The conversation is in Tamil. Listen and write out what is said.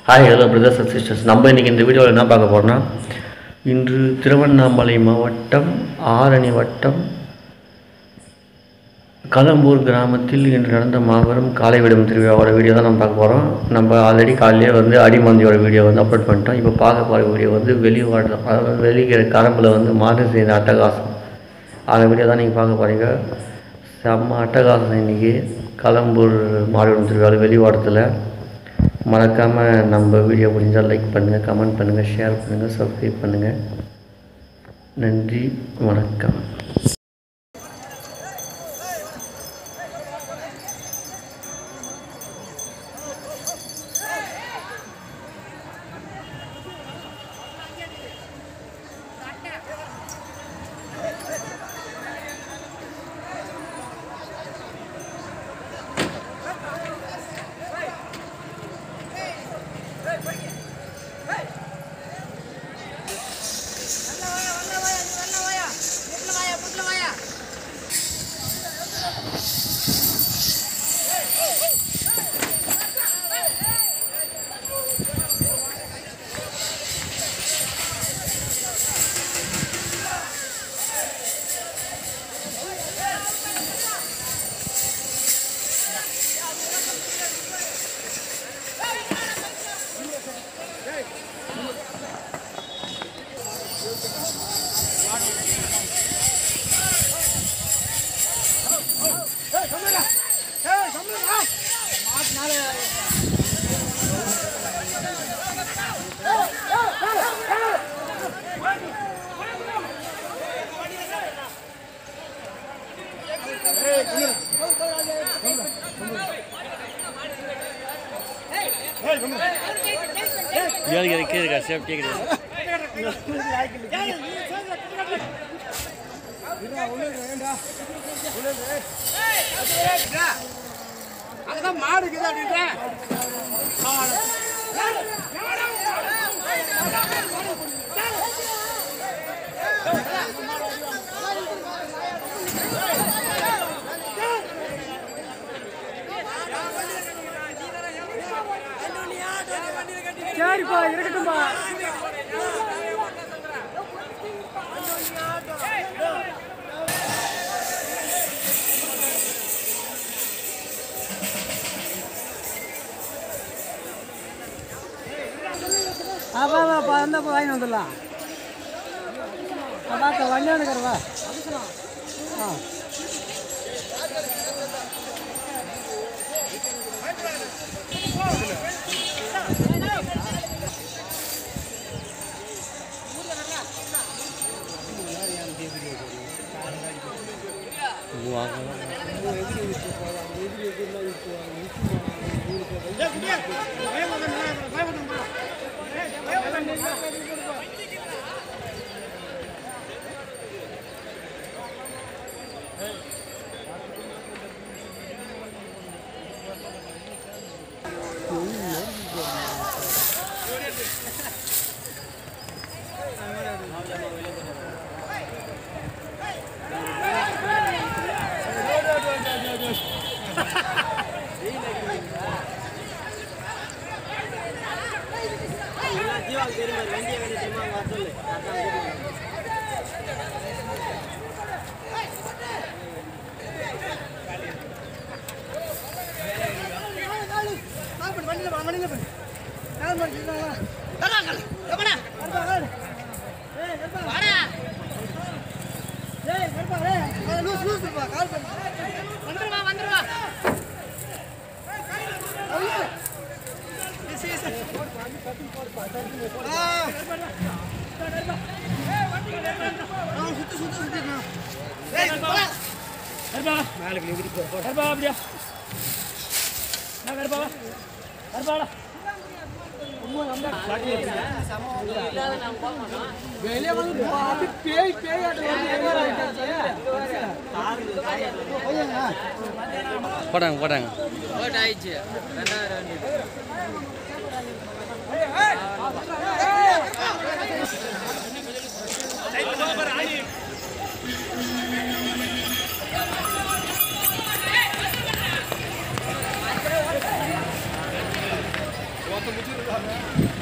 hi hello brothers and sisters நம்ம இன்றைக்கி இந்த வீடியோவில் என்ன பார்க்க போகிறோம்னா இன்று திருவண்ணாமலை மாவட்டம் ஆரணி வட்டம் களம்பூர் கிராமத்தில் இன்று நடந்த மாபெரும் காலை விடும் திருவிழாவோட வீடியோ தான் நம்ம பார்க்க போகிறோம் நம்ம ஆல்ரெடி காலையிலே வந்து அடிமந்தியோட வீடியோ வந்து அப்லோட் பண்ணிட்டோம் இப்போ பார்க்க போகிற வீடியோ வந்து வெளி வாட்டம் அதாவது வெளிக்கிற கரம்பில் வந்து மாடு செய்த அட்டகாசம் அந்த வீடியோ தான் நீங்கள் பார்க்க போகிறீங்க செம்ம அட்டகாசம் இன்றைக்கி களம்பூர் மாடுவிடும் திருவிழா வெளிவாடத்தில் மறக்காமல் நம்ம வீடியோ முடிஞ்சால் லைக் பண்ணுங்கள் கமெண்ட் பண்ணுங்கள் ஷேர் பண்ணுங்கள் சப்ஸ்கிரைப் பண்ணுங்கள் நன்றி வணக்கம் சேஃப்டி கிடையாது அங்கதான் மாடு இருக்குது அப்படின்றேன் சரிப்பா இருக்கட்டும்பா அப்பாப்பா வந்தப்போ வாங்கி வந்துடலாம் அப்பாத்த வண்டி வந்துக்கிறவா ஆ வெளியே வந்து அது பேய் பேய் போட்டாங்க போட்டாங்க முடிச்சிருக்காங்க